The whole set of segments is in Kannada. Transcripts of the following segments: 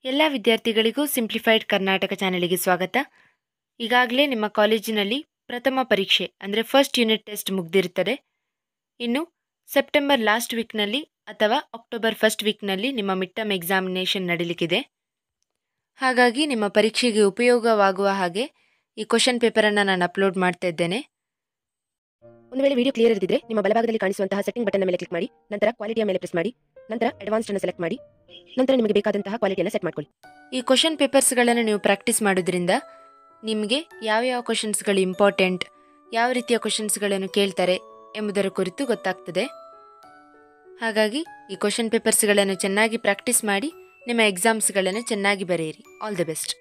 ಎಲ್ಲ ವಿದ್ಯಾರ್ಥಿಗಳಿಗೂ ಸಿಂಪ್ಲಿಫೈಡ್ ಕರ್ನಾಟಕ ಚಾನಲಿಗೆ ಸ್ವಾಗತ ಈಗಾಗಲೇ ನಿಮ್ಮ ಕಾಲೇಜಿನಲ್ಲಿ ಪ್ರಥಮ ಪರೀಕ್ಷೆ ಅಂದರೆ ಫಸ್ಟ್ ಯೂನಿಟ್ ಟೆಸ್ಟ್ ಮುಗ್ದಿರುತ್ತದೆ ಇನ್ನು ಸೆಪ್ಟೆಂಬರ್ ಲಾಸ್ಟ್ ವೀಕ್ನಲ್ಲಿ ಅಥವಾ ಅಕ್ಟೋಬರ್ ಫಸ್ಟ್ ವೀಕ್ನಲ್ಲಿ ನಿಮ್ಮ ಮಿಡ್ ಟರ್ಮ್ ಎಕ್ಸಾಮಿನೇಷನ್ ನಡೀಲಿಕ್ಕಿದೆ ಹಾಗಾಗಿ ನಿಮ್ಮ ಪರೀಕ್ಷೆಗೆ ಉಪಯೋಗವಾಗುವ ಹಾಗೆ ಈ ಕ್ವಶನ್ ಪೇಪರನ್ನು ನಾನು ಅಪ್ಲೋಡ್ ಮಾಡ್ತಾ ಇದ್ದೇನೆ ಒಂದು ವೇಳೆ ವಿಡಿಯೋ ಕ್ಲಿಯರ್ ಇರದಿದ್ರೆ ನಿಮ್ಮ ಬಲಭಾಗದಲ್ಲಿ ಕಾಣಿಸುವಂತಹ ಸೆಟ್ಟಿಂಗ್ ಬಟನ್ ಮೇಲೆ ಕ್ಲಿಕ್ ಮಾಡಿ ನಂತರ ಕ್ವಾಲಿಟಿಯ ಮೇಲೆ ಪ್ರೆಸ್ ಮಾಡಿ ನಂತರ ಅಡ್ವಾನ್ಸ್ಡ್ ಅನ್ನು ಸೆಲೆಕ್ಟ್ ಮಾಡಿ ನಂತರ ನಿಮಗೆ ಬೇಕಾದಂತಹ ಕ್ವಾಲಿಟಿಯನ್ನು ಸೆಟ್ ಮಾಡ್ಕೊಳ್ಳಿ ಈ ಕ್ವಶನ್ ಪೇಪರ್ಸ್ಗಳನ್ನು ನೀವು ಪ್ರಾಕ್ಟೀಸ್ ಮಾಡೋದ್ರಿಂದ ನಿಮಗೆ ಯಾವ್ಯಾವ ಕ್ವಶನ್ಸ್ಗಳು ಇಂಪಾರ್ಟೆಂಟ್ ಯಾವ ರೀತಿಯ ಕ್ವಶನ್ಸ್ಗಳನ್ನು ಕೇಳ್ತಾರೆ ಎಂಬುದರ ಕುರಿತು ಗೊತ್ತಾಗ್ತದೆ ಹಾಗಾಗಿ ಈ ಕ್ವಶನ್ ಪೇಪರ್ಸ್ಗಳನ್ನು ಚೆನ್ನಾಗಿ ಪ್ರಾಕ್ಟೀಸ್ ಮಾಡಿ ನಿಮ್ಮ ಎಕ್ಸಾಮ್ಸ್ಗಳನ್ನು ಚೆನ್ನಾಗಿ ಬರೆಯಿರಿ ಆಲ್ ದಿ ಬೆಸ್ಟ್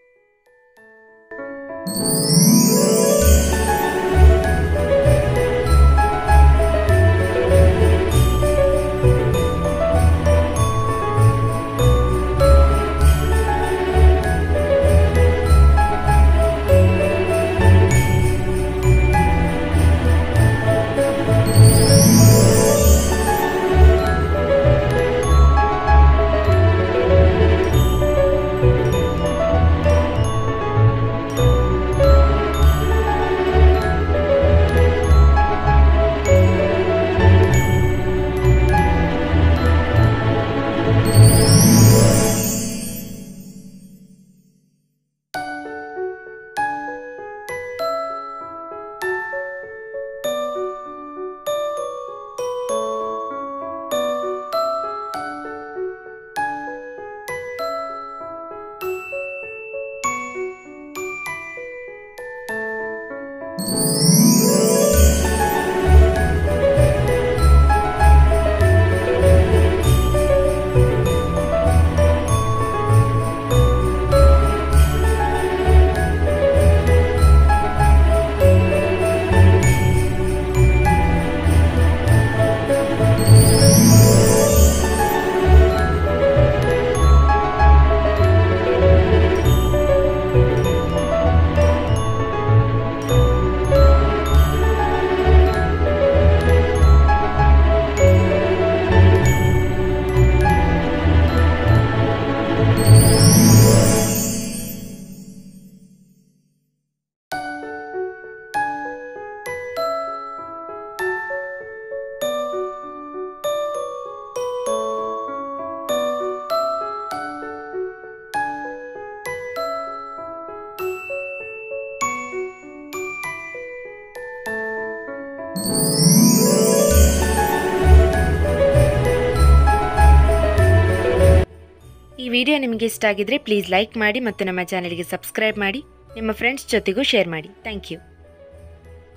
ಈ ವಿಡಿಯೋ ನಿಮಗೆ ಇಷ್ಟ ಆಗಿದ್ರೆ ಪ್ಲೀಸ್ ಲೈಕ್ ಮಾಡಿ ಮತ್ತು ನಮ್ಮ ಚಾನಲ್ಗೆ ಸಬ್ಸ್ಕ್ರೈಬ್ ಮಾಡಿ ನಿಮ್ಮ ಫ್ರೆಂಡ್ಸ್ ಜೊತೆಗೂ ಶೇರ್ ಮಾಡಿ ಥ್ಯಾಂಕ್ ಯು